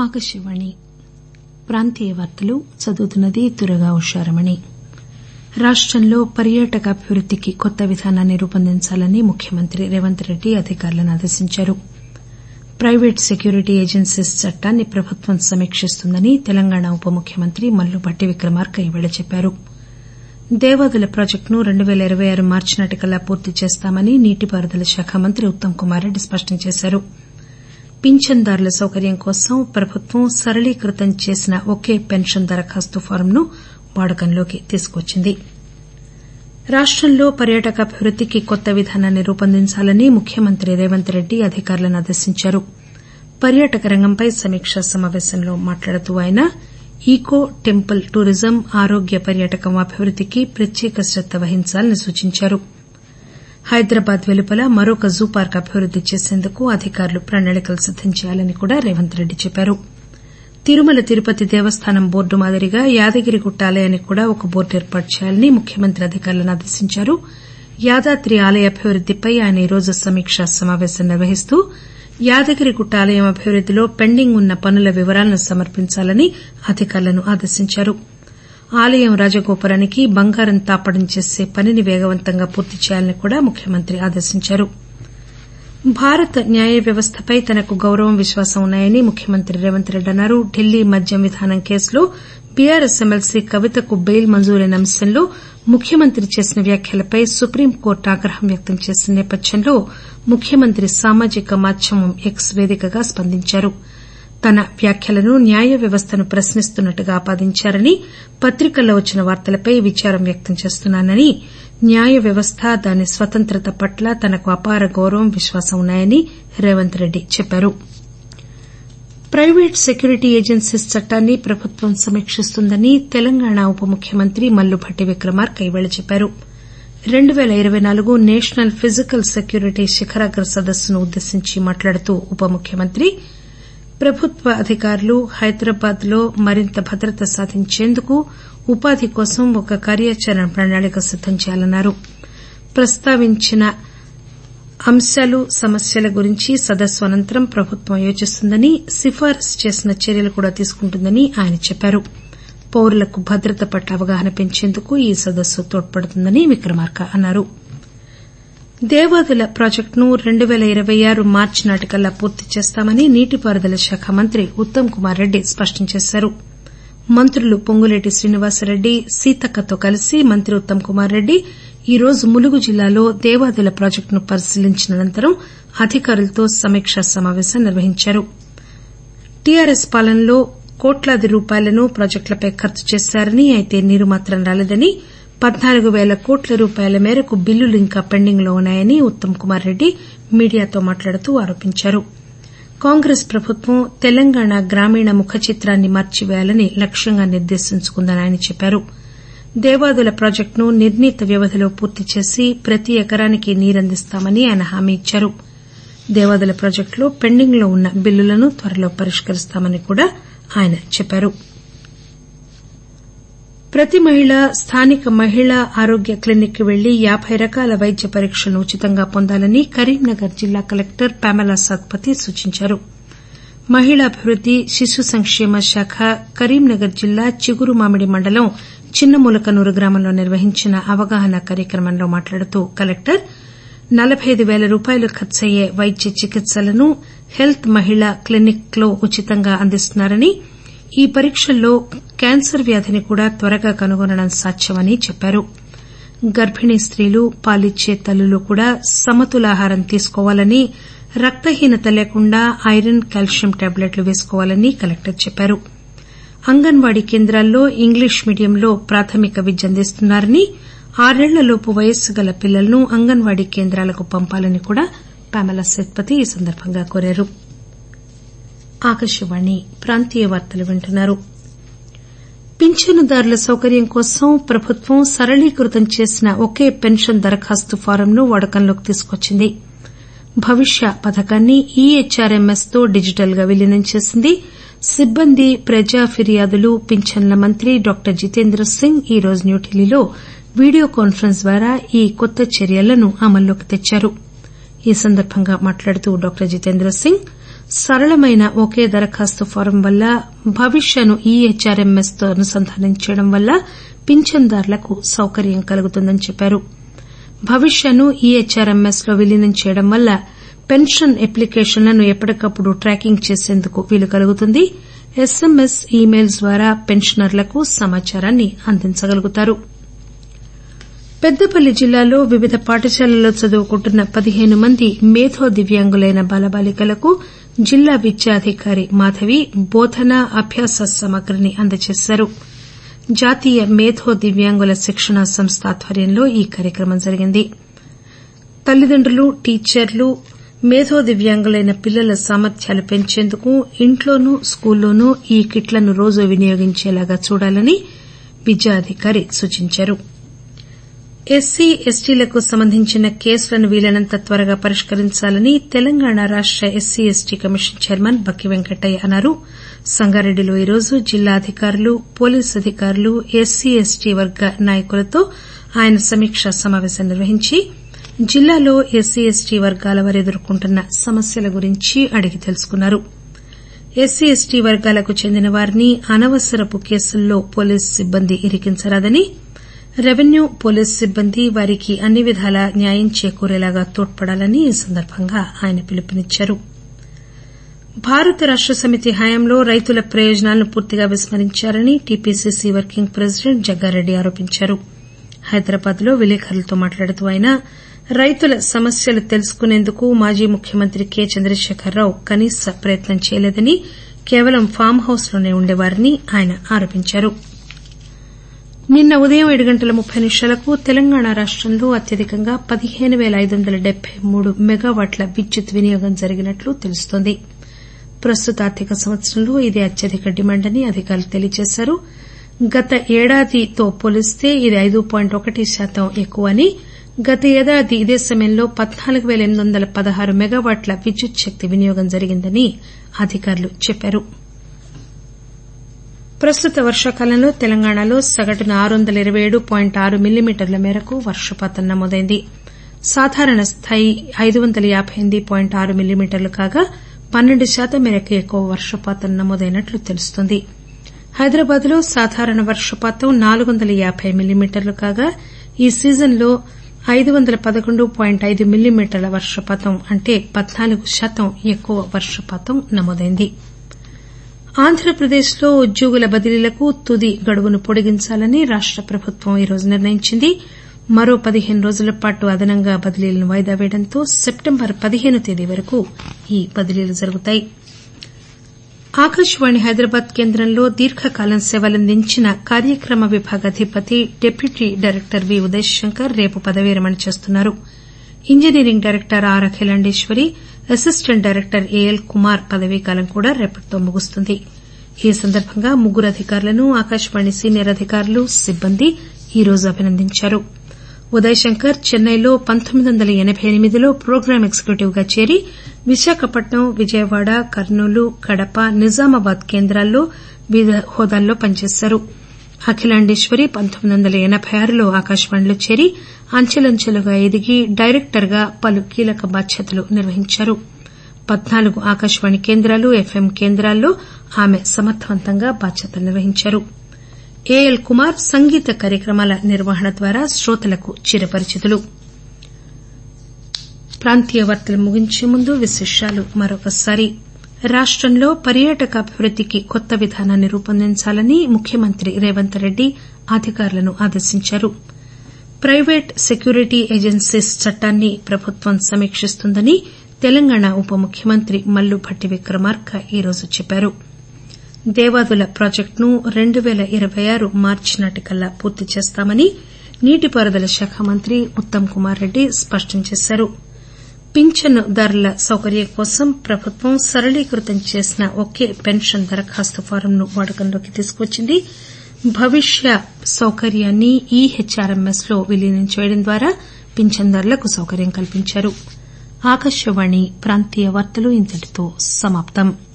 ఆకాశవాణి ప్రాంతీయ వార్తలు చదువుతున్నది దుర్గా ఉషారమణి రాష్టంలో పర్యాటక అభివృద్దికి కొత్త విధానాన్ని రూపొందించాలని ముఖ్యమంత్రి రేవంత్ రెడ్డి అధికారులను ఆదేశించారు ప్రైవేటు సెక్యూరిటీ ఏజెన్సీస్ చట్టాన్ని ప్రభుత్వం సమీకిస్తుందని తెలంగాణ ఉప ముఖ్యమంత్రి మల్లుభట్టి విక్రమార్క ఈరోజు చెప్పారు దేవాదుల ప్రాజెక్టును రెండు పేల ఇరవై ఆరు మార్చి నాటికల్లా పూర్తి చేస్తామని నీటిపారుదల శాఖ మంత్రి ఉత్తమ్ కుమార్ రెడ్డి స్పష్టం చేశారు పింఛన్దారుల సౌకర్యం కోసం ప్రభుత్వం సరళీకృతం చేసిన ఒకే పెన్షన్ దరఖాస్తు ఫారంను వాడుకలోకి తీసుకువచ్చింది రాష్టంలో పర్యాటక అభివృద్దికి కొత్త విధానాన్ని రూపొందించాలని ముఖ్యమంత్రి రేవంత్ రెడ్డి అధికారులను ఆదేశించారు పర్యాటక రంగంపై సమీకా సమాపేశంలో మాట్లాడుతూ ఆయన ఈకో టెంపుల్ టూరిజం ఆరోగ్య పర్యాటకం అభివృద్దికి ప్రత్యేక శ్రద్ద వహించాలని సూచించారు హైదరాబాద్ వెలుపల మరొక జూ పార్క్ అభివృద్ది చేసేందుకు అధికారులు ప్రణాళికలు సిద్దం చేయాలని కూడా రేవంత్ రెడ్డి చెప్పారు తిరుమల తిరుపతి దేవస్థానం బోర్డు మాదిరిగా యాదగిరిగుట్ట ఆలయానికి కూడా ఒక బోర్డు ఏర్పాటు చేయాలని ముఖ్యమంత్రి అధికారులను ఆదేశించారు యాదాద్రి ఆలయ అభివృద్దిపై ఆయన ఈరోజు సమీకా సమాపేశం నిర్వహిస్తూ యాదగిరిగుట్ట ఆలయం అభివృద్దిలో పెండింగ్ ఉన్న పనుల వివరాలను సమర్పించాలని అధికారులను ఆదేశించారు ఆలయం రాజగోపురానికి బంగారం తాపడం చేసే పనిని పేగవంతంగా పూర్తి చేయాలని కూడా ముఖ్యమంత్రి ఆదేశించారు భారత న్యాయ వ్యవస్థపై తనకు గౌరవం విశ్వాసం ఉన్నాయని ముఖ్యమంత్రి రేవంత్ రెడ్డి అన్నారు ఢిల్లీ మద్యం విధానం కేసులో బీఆర్ఎస్ ఎమ్మెల్సీ కవితకు బెయిల్ మంజూరైన అంశంలో ముఖ్యమంత్రి చేసిన వ్యాఖ్యలపై సుప్రీంకోర్టు ఆగ్రహం వ్యక్తం చేసిన నేపథ్యంలో ముఖ్యమంత్రి సామాజిక మాధ్యమం ఎక్స్ వేదికగా స్పందించారు తన వ్యాఖ్యలను న్యాయ వ్యవస్థను ప్రశ్నిస్తున్నట్టుగా ఆపాదించారని పత్రికల్లో వచ్చిన వార్తలపై విచారం వ్యక్తం చేస్తున్నానని న్యాయ వ్యవస్థ దాని స్వతంత్రత పట్ల తనకు అపార గౌరవం విశ్వాసం ఉన్నాయని రేవంత్ రెడ్డి చెప్పారు ప్రైవేటు సెక్యూరిటీ ఏజెన్సీస్ చట్టాన్ని ప్రభుత్వం సమీకిస్తుందని తెలంగాణ ఉప ముఖ్యమంత్రి మల్లుభట్టి విక్రమార్క ఈరోజు చెప్పారు రెండు పేల ఇరవై నాలుగు నేషనల్ ఫిజికల్ సెక్యూరిటీ శిఖరాగ్ర సదస్సును ఉద్దేశించి మాట్లాడుతూ ఉప ముఖ్యమంత్రి ప్రభుత్వ అధికారులు హైదరాబాద్ లో మరింత భద్రత సాధించేందుకు ఉపాధి కోసం ఒక కార్యాచరణ ప్రణాళిక సిద్దం చేయాలన్నారు ప్రస్తావించిన అంశాలు సమస్యల గురించి సదస్సు అనంతరం ప్రభుత్వం యోచిస్తుందని సిఫారసు చేసిన చర్యలు కూడా తీసుకుంటుందని ఆయన చెప్పారు పౌరులకు భద్రత పట్ల అవగాహన పెంచేందుకు ఈ సదస్సు తోడ్పడుతుందని విక్రమార్క అన్నారు దేవాదుల ప్రాజెక్టును రెండు పేల ఇరవై ఆరు మార్చి నాటికల్లా పూర్తి చేస్తామని నీటిపారుదల శాఖ మంత్రి ఉత్తమ్ కుమార్ రెడ్డి స్పష్టం చేశారు మంత్రులు పొంగులేటి శ్రీనివాసరెడ్డి సీతక్కతో కలిసి మంత్రి ఉత్తమ్ కుమార్ రెడ్డి ఈరోజు ములుగు జిల్లాలో దేవాదుల ప్రాజెక్టును పరిశీలించిన అనంతరం అధికారులతో సమీకా సమాపేశం నిర్వహించారు టీఆర్ఎస్ పాలనలో కోట్లాది రూపాయలను ప్రాజెక్టులపై ఖర్చు చేశారని అయితే నీరు మాత్రం రాలేదని పద్నాలుగు పేల కోట్ల రూపాయల మేరకు బిల్లులు ఇంకా పెండింగ్ లో ఉన్నాయని ఉత్తమ్ కుమార్ రెడ్డి మీడియాతో మాట్లాడుతూ ఆరోపించారు కాంగ్రెస్ ప్రభుత్వం తెలంగాణ గ్రామీణ ముఖ చిత్రాన్ని మార్చివేయాలని లక్ష్యంగా నిర్దేశించుకుందని ఆయన చెప్పారు దేవాదుల ప్రాజెక్టును నిర్ణీత వ్యవధిలో పూర్తి చేసి ప్రతి ఎకరానికి నీరందిస్తామని ఆయన హామీ ఇచ్చారు దేవాదుల ప్రాజెక్టులో పెండింగ్ లో ఉన్న బిల్లులను త్వరలో పరిష్కరిస్తామని కూడా ఆయన చెప్పారు ప్రతి మహిళ స్థానిక మహిళా ఆరోగ్య క్లినిక్ కు వెళ్లి యాబై రకాల వైద్య పరీక్షలను ఉచితంగా పొందాలని కరీంనగర్ జిల్లా కలెక్టర్ ప్యామెలా సత్పతి సూచించారు మహిళాభివృద్ది శిశు సంక్షేమ శాఖ కరీంనగర్ జిల్లా చిగురుమామిడి మండలం చిన్నమూలకనూరు గ్రామంలో నిర్వహించిన అవగాహన కార్యక్రమంలో మాట్లాడుతూ కలెక్టర్ నలబై అయిదు పేల రూపాయలు ఖర్చయ్యే వైద్య చికిత్సలను హెల్త్ మహిళా క్లినిక్ లో ఉచితంగా అందిస్తున్నారని ఈ పరీక్షల్లో క్యాన్సర్ వ్యాధిని కూడా త్వరగా కనుగొనడం సాధ్యమని చెప్పారు గర్బిణీ స్త్రీలు పాలిచ్చే తల్లులు కూడా సమతులాహారం తీసుకోవాలని రక్తహీనత లేకుండా ఐరన్ కాల్షియం టాబ్లెట్లు వేసుకోవాలని కలెక్టర్ చెప్పారు అంగన్వాడీ కేంద్రాల్లో ఇంగ్లీష్ మీడియంలో ప్రాథమిక విద్య అందిస్తున్నారని ఆరేళ్లలోపు వయస్సు గల పిల్లలను అంగన్వాడీ కేంద్రాలకు పంపాలని కూడా ప్యామెలా సత్పతి ఈ సందర్భంగా కోరారు పింఛనుదారుల సౌకర్యం కోసం ప్రభుత్వం సరళీకృతం చేసిన ఒకే పెన్షన్ దరఖాస్తు ఫారంను వాడుకలోకి తీసుకువచ్చింది భవిష్య పథకాన్ని ఈహెచ్ఆర్ఎంఎస్ తో డిజిటల్ గా విలీనం చేసింది సిబ్బంది ప్రజా ఫిర్యాదులు పింఛన్ల మంత్రి డాక్టర్ జితేంద్ర సింగ్ ఈరోజు న్యూఢిల్లీలో వీడియో కాన్పరెన్స్ ద్వారా ఈ కొత్త చర్యలను అమల్లోకి తెచ్చారు ఈ సందర్భంగా మాట్లాడుతూ డాక్టర్ జితేంద్ర సింగ్ సరళమైన ఒకే దరఖాస్తు ఫారం వల్ల భవిష్యను ఈహెచ్ఆర్ఎంఎస్ తో అనుసంధానించడం వల్ల పింఛన్దారులకు సౌకర్యం కలుగుతుందని చెప్పారు భవిష్యను ఈహెచ్ఆర్ఎంఎస్ లో విలీనం చేయడం వల్ల పెన్షన్ అప్లికేషన్లను ఎప్పటికప్పుడు ట్రాకింగ్ చేసేందుకు వీలు కలుగుతుంది ఎస్ఎంఎస్ ఈ మెయిల్స్ ద్వారా పెన్షనర్లకు సమాచారాన్ని అందించగలుగుతారు పెద్దపల్లి జిల్లాలో వివిధ పాఠశాలల్లో చదువుకుంటున్న పదిహేను మంది మేధో దివ్యాంగులైన బాలబాలికలకు జిల్లా విద్యాధికారి మాధవి బోధన అభ్యాస సామగ్రిని అందజేశారు జాతీయ మేధో దివ్యాంగుల శిక్షణా సంస్థ ఆధ్వర్యంలో ఈ కార్యక్రమం జరిగింది తల్లిదండ్రులు టీచర్లు మేధో దివ్యాంగులైన పిల్లల సామర్థ్యాలు పెంచేందుకు ఇంట్లోనూ స్కూల్లోనూ ఈ కిట్లను రోజూ వినియోగించేలాగా చూడాలని విద్యాధికారి సూచించారు ఎస్సీ ఎస్టీలకు సంబంధించిన కేసులను వీలైనంత త్వరగా పరిష్కరించాలని తెలంగాణ రాష్ట SC ST commission chairman Bakki Venkataiah అన్నారు సంగారెడ్డిలో ఈరోజు జిల్లా అధికారులు పోలీసు అధికారులు ఎస్సీ ఎస్టీ వర్గ నాయకులతో ఆయన సమీకా సమాపేశం నిర్వహించి జిల్లాలో ఎస్సీ ఎస్టీ వర్గాల వారు ఎదుర్కొంటున్న సమస్యల గురించి అడిగి తెలుసుకున్నారు ఎస్సీ ఎస్టీ వర్గాలకు చెందిన వారిని అనవసరపు కేసుల్లో పోలీసు సిబ్బంది ఇరికించరాదని రెవెన్యూ పోలీసు సిబ్బంది వారికి అన్ని విధాలా న్యాయం చేకూరేలాగా తోడ్పడాలని ఈ సందర్బంగా ఆయన పిలుపునిచ్చారు భారత రాష్ట సమితి హయాంలో రైతుల ప్రయోజనాలను పూర్తిగా విస్మరించారని టీపీసీసీ వర్కింగ్ ప్రెసిడెంట్ జగ్గారెడ్డి ఆరోపించారు హైదరాబాద్ లో విలేకరులతో మాట్లాడుతూ ఆయన రైతుల సమస్యలు తెలుసుకునేందుకు మాజీ ముఖ్యమంత్రి కె చంద్రశేఖరరావు కనీస ప్రయత్నం చేయలేదని కేవలం ఫామ్ హౌస్ లోనే ఉండేవారని ఆయన ఆరోపించారు నిన్న ఉదయం ఏడు గంటల ముప్పై నిమిషాలకు తెలంగాణ రాష్టంలో అత్యధికంగా పదిహేను పేల ఐదు వందల డెబ్బై మూడు మెగావాట్ల విద్యుత్ వినియోగం జరిగినట్లు తెలుస్తోంది ప్రస్తుత ఆర్థిక సంవత్సరంలో ఇదే అత్యధిక డిమాండ్ అని అధికారులు తెలియజేశారు గత ఏడాదితో పోలిస్తే ఇది ఐదు పాయింట్ ఒకటి శాతం ఎక్కువ అని గత ఏడాది ఇదే సమయంలో పద్నాలుగు పేల ఎనిమిది వందల పదహారు మెగావాట్ల విద్యుత్ శక్తి వినియోగం జరిగిందని అధికారులు చెప్పారు ప్రస్తుత వర్షాకాలంలో తెలంగాణలో సగటున ఆరు వందల ఇరవై ఏడు పాయింట్ ఆరు మిల్లీమీటర్ల మేరకు వర్షపాతం నమోదైంది సాధారణ స్థాయి ఐదు వందల యాబై ఎనిమిది పాయింట్ ఆరు మిల్లీమీటర్లు కాగా పన్నెండు శాతం మేరకు ఎక్కువ వర్షపాతం నమోదైనట్లు తెలుస్తోంది హైదరాబాద్ లో సాధారణ వర్షపాతం నాలుగు వందల యాబై మిల్లీమీటర్లు కాగా ఈ సీజన్లో ఐదు వందల పదకొండు పాయింట్ ఐదు మిల్లీమీటర్ల వర్షపాతం అంటే పద్నాలుగు శాతం ఎక్కువ వర్షపాతం నమోదైంది ఆంధ్రప్రదేశ్ లో ఉద్యోగుల బదిలీలకు తుది గడువును పొడిగించాలని రాష్ట ప్రభుత్వం ఈరోజు నిర్ణయించింది మరో పదిహేను రోజుల పాటు అదనంగా బదిలీలను వాయిదా పేయడంతో సెప్టెంబర్ పదిహేను తేదీ వరకు ఈ బదిలీలు జరుగుతాయి ఆకాశవాణి హైదరాబాద్ కేంద్రంలో దీర్ఘకాలం సేవలందించిన కార్యక్రమ విభాగాధిపతి deputy director V Uday Shankar రేపు పదవీ విరమణ చేస్తున్నారు engineering director R Akhilandeswari assistant director AL Kumar పదవీకాలం కూడా రేపటితో ముగుస్తుంది ఈ సందర్బంగా ముగ్గురు అధికారులను ఆకాశవాణి సీనియర్ అధికారులు సిబ్బంది ఈరోజు అభినందించారు ఉదయ్ శంకర్ చెన్నైలో పంతొమ్మిది వందల ఎనబై ఎనిమిదిలో ప్రోగ్రాం ఎగ్జిక్యూటివ్ గా చేరి విశాఖపట్నం విజయవాడ కర్నూలు కడప నిజామాబాద్ కేంద్రాల్లో వివిధ హోదాల్లో పనిచేశారు అఖిలాండేశ్వరి పంతొమ్మిది వందల ఎనబై ఆరులో ఆకాశవాణిలో చేరి అంచెలంచెలుగా ఎదిగి డైరెక్టర్ గా పలు కీలక బాధ్యతలు నిర్వహించారు పద్నాలుగు ఆకాశవాణి కేంద్రాలు ఎఫ్ఎం కేంద్రాల్లో ఆమె సమర్దవంతంగా బాధ్యతలు నిర్వహించారు ఏఎల్ కుమార్ సంగీత కార్యక్రమాల నిర్వహణ ద్వారా శ్రోతలకు చిరపరిచితులు ప్రాంతీయ వార్తలు ముగించే ముందు విశేషాలు మరొకసారి రాష్టంలో పర్యాటక అభివృద్దికి కొత్త విధానాన్ని రూపొందించాలని ముఖ్యమంత్రి రేవంత్ రెడ్డి అధికారులను ఆదేశించారు ప్రైవేట్ సెక్యూరిటీ ఏజెన్సీస్ చట్టాన్ని ప్రభుత్వం సమీకిస్తుందని తెలంగాణ ఉప ముఖ్యమంత్రి మల్లు భట్టి విక్రమార్క ఈరోజు చెప్పారు దేవాదుల ప్రాజెక్టును రెండు పేల ఇరవై ఆరు మార్చి నాటికల్లా పూర్తి చేస్తామని నీటిపారుదల శాఖ మంత్రి ఉత్తమ్ కుమార్ రెడ్డి స్పష్టం చేశారు పింఛనుదారుల సౌకర్యం కోసం ప్రభుత్వం సరళీకృతం చేసిన ఒకే పెన్షన్ దరఖాస్తు ఫారంను వాడుకలోకి తీసుకువచ్చింది భవిష్య సౌకర్యాన్ని ఈహెచ్ఆర్ఎంఎస్ లో విలీనం చేయడం ద్వారా పింఛన్దారులకు సౌకర్యం కల్పించారు ఆకాశవాణి ప్రాంతీయ వార్తలు ఇంతటితో సమాప్తం